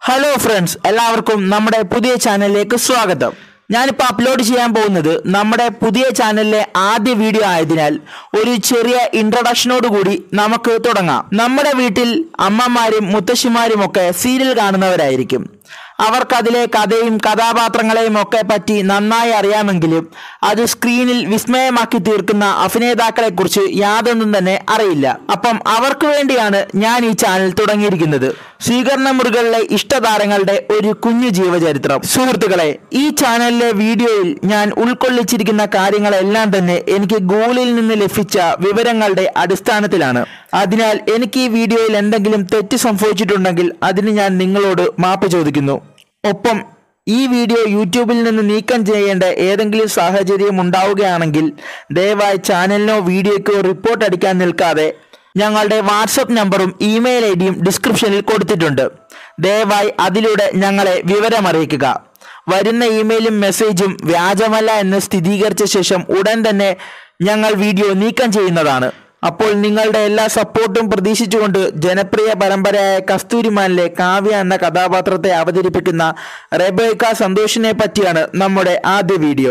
hello friends എല്ലാവർക്കും നമ്മുടെ പുതിയ ചാനലിലേക്ക് സ്വാഗതം ഞാനിപ്പോൾ അപ്ലോഡ് ചെയ്യാൻ പോകുന്നത് നമ്മുടെ പുതിയ ചാനലിലെ ആദ്യ വീഡിയോ ആയതിനാൽ ഒരു ചെറിയ ഇൻട്രൊഡക്ഷനോട് കൂടി നമുക്ക് തുടങ്ങാം നമ്മുടെ വീട്ടിൽ അമ്മമാരും മുത്തശ്ശിമാരും ഒക്കെ സീരിയൽ കാണുന്നവരായിരിക്കും അവർക്കതിലെ കഥയും കഥാപാത്രങ്ങളെയും ഒക്കെ പറ്റി നന്നായി അറിയാമെങ്കിലും അത് സ്ക്രീനിൽ വിസ്മയമാക്കി തീർക്കുന്ന അഭിനേതാക്കളെ കുറിച്ച് യാതൊന്നും തന്നെ അറിയില്ല അപ്പം അവർക്ക് വേണ്ടിയാണ് ഞാൻ ഈ ചാനൽ തുടങ്ങിയിരിക്കുന്നത് സ്വീകരണ മുറികളിലെ ഇഷ്ടതാരങ്ങളുടെ ഒരു കുഞ്ഞു ജീവചരിത്രം സുഹൃത്തുക്കളെ ഈ ചാനലിലെ വീഡിയോയിൽ ഞാൻ ഉൾക്കൊള്ളിച്ചിരിക്കുന്ന കാര്യങ്ങളെല്ലാം തന്നെ എനിക്ക് ഗൂഗിളിൽ നിന്ന് ലഭിച്ച വിവരങ്ങളുടെ അടിസ്ഥാനത്തിലാണ് അതിനാൽ എനിക്ക് ഈ വീഡിയോയിൽ എന്തെങ്കിലും തെറ്റ് സംഭവിച്ചിട്ടുണ്ടെങ്കിൽ അതിന് ഞാൻ നിങ്ങളോട് മാപ്പ് ചോദിക്കുന്നു ഒപ്പം ഈ വീഡിയോ യൂട്യൂബിൽ നിന്ന് നീക്കം ചെയ്യേണ്ട ഏതെങ്കിലും സാഹചര്യം ഉണ്ടാവുകയാണെങ്കിൽ ദയവായി ചാനലിനോ വീഡിയോയ്ക്കോ റിപ്പോർട്ട് അടിക്കാൻ നിൽക്കാതെ ഞങ്ങളുടെ വാട്സപ്പ് നമ്പറും ഇമെയിൽ ഐ ഡിയും ഡിസ്ക്രിപ്ഷനിൽ കൊടുത്തിട്ടുണ്ട് ദയവായി അതിലൂടെ ഞങ്ങളെ വിവരം അറിയിക്കുക വരുന്ന ഇമെയിലും മെസ്സേജും വ്യാജമല്ല എന്ന് സ്ഥിരീകരിച്ച ശേഷം ഉടൻ തന്നെ ഞങ്ങൾ വീഡിയോ നീക്കം ചെയ്യുന്നതാണ് അപ്പോൾ നിങ്ങളുടെ എല്ലാ സപ്പോർട്ടും പ്രതീക്ഷിച്ചുകൊണ്ട് ജനപ്രിയ പരമ്പരയായ കസ്തൂരിമാനിലെ കാവ്യ എന്ന കഥാപാത്രത്തെ അവതരിപ്പിക്കുന്ന റെബേക്ക സന്തോഷിനെ പറ്റിയാണ് നമ്മുടെ ആദ്യ വീഡിയോ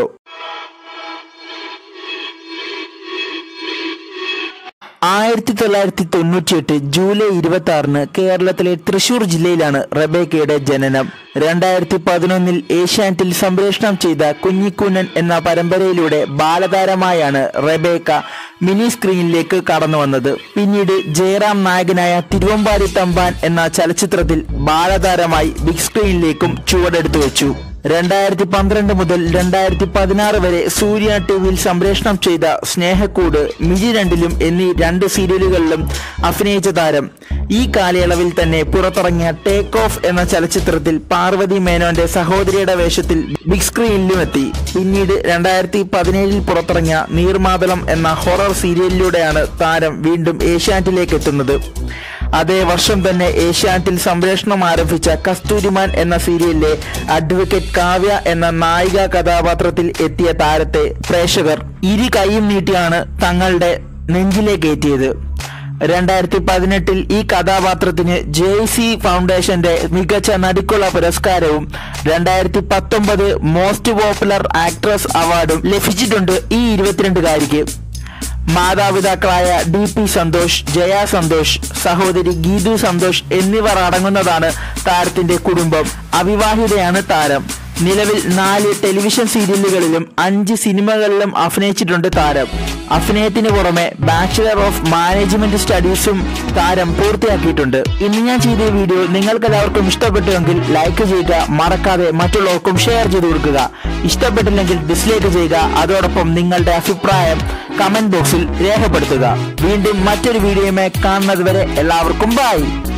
ആയിരത്തി തൊള്ളായിരത്തി തൊണ്ണൂറ്റിയെട്ട് ജൂലൈ ഇരുപത്തി ആറിന് കേരളത്തിലെ തൃശൂർ ജില്ലയിലാണ് റബേക്കയുടെ ജനനം രണ്ടായിരത്തി പതിനൊന്നിൽ ഏഷ്യാനെറ്റിൽ സംപ്രേഷണം ചെയ്ത കുഞ്ഞിക്കുന്നൻ എന്ന പരമ്പരയിലൂടെ ബാലതാരമായാണ് റബേക്ക മിനി സ്ക്രീനിലേക്ക് കടന്നു വന്നത് പിന്നീട് ജയറാം നായകനായ തിരുവമ്പാടി തമ്പാൻ എന്ന ചലച്ചിത്രത്തിൽ ബാലതാരമായി ബിഗ് സ്ക്രീനിലേക്കും ചുവടെടുത്തു വെച്ചു രണ്ടായിരത്തി പന്ത്രണ്ട് മുതൽ രണ്ടായിരത്തി പതിനാറ് വരെ സൂര്യ ടിവിയിൽ സംപ്രേഷണം ചെയ്ത സ്നേഹക്കൂട് മിഴി രണ്ടിലും എന്നീ രണ്ട് സീരിയലുകളിലും അഭിനയിച്ച താരം ഈ കാലയളവിൽ തന്നെ പുറത്തിറങ്ങിയ ടേക്ക് ഓഫ് എന്ന ചലച്ചിത്രത്തിൽ പാർവതി മേനോന്റെ സഹോദരിയുടെ വേഷത്തിൽ ബിഗ് സ്ക്രീനിലും എത്തി പിന്നീട് രണ്ടായിരത്തി പതിനേഴിൽ പുറത്തിറങ്ങിയ നീർമാതളം എന്ന ഹൊറർ സീരിയലിലൂടെയാണ് താരം വീണ്ടും ഏഷ്യാനെറ്റിലേക്ക് എത്തുന്നത് അതേ വർഷം തന്നെ ഏഷ്യാനെറ്റിൽ സംപ്രേഷണം ആരംഭിച്ച കസ്തൂരിമാൻ എന്ന സീരിയലിലെ അഡ്വക്കേറ്റ് കാവ്യ എന്ന നായിക കഥാപാത്രത്തിൽ എത്തിയ താരത്തെ പ്രേക്ഷകർ ഇരു കൈയും നീട്ടിയാണ് തങ്ങളുടെ നെഞ്ചിലേക്ക് എത്തിയത് രണ്ടായിരത്തി പതിനെട്ടിൽ ഈ കഥാപാത്രത്തിന് ജെ സി ഫൗണ്ടേഷന്റെ മികച്ച നടിക്കുള്ള പുരസ്കാരവും രണ്ടായിരത്തി പത്തൊമ്പത് മോസ്റ്റ് പോപ്പുലർ ആക്ട്രസ് അവാർഡും ലഭിച്ചിട്ടുണ്ട് ഈ ഇരുപത്തിരണ്ടുകാരിക്ക് മാതാപിതാക്കളായ ഡി പി സന്തോഷ് ജയ സന്തോഷ് സഹോദരി ഗീതു സന്തോഷ് എന്നിവർ അടങ്ങുന്നതാണ് താരത്തിന്റെ കുടുംബം അവിവാഹിതയാണ് താരം നിലവിൽ നാല് ടെലിവിഷൻ സീരിയലുകളിലും അഞ്ച് സിനിമകളിലും അഭിനയിച്ചിട്ടുണ്ട് താരം അഭിനയത്തിന് പുറമെ ബാച്ചിലർ ഓഫ് മാനേജ്മെന്റ് സ്റ്റഡീസും താരം പൂർത്തിയാക്കിയിട്ടുണ്ട് ഇന്ന് ഞാൻ ചെയ്ത ഈ വീഡിയോ നിങ്ങൾക്ക് എല്ലാവർക്കും ഇഷ്ടപ്പെട്ടുവെങ്കിൽ ലൈക്ക് ചെയ്യുക മറക്കാതെ മറ്റുള്ളവർക്കും ഷെയർ ചെയ്ത് കൊടുക്കുക ഇഷ്ടപ്പെട്ടില്ലെങ്കിൽ ഡിസ്ലൈക്ക് ചെയ്യുക അതോടൊപ്പം നിങ്ങളുടെ അഭിപ്രായം കമന്റ് ബോക്സിൽ രേഖപ്പെടുത്തുക വീണ്ടും മറ്റൊരു വീഡിയോയുമായി കാണുന്നത് വരെ എല്ലാവർക്കും ബൈ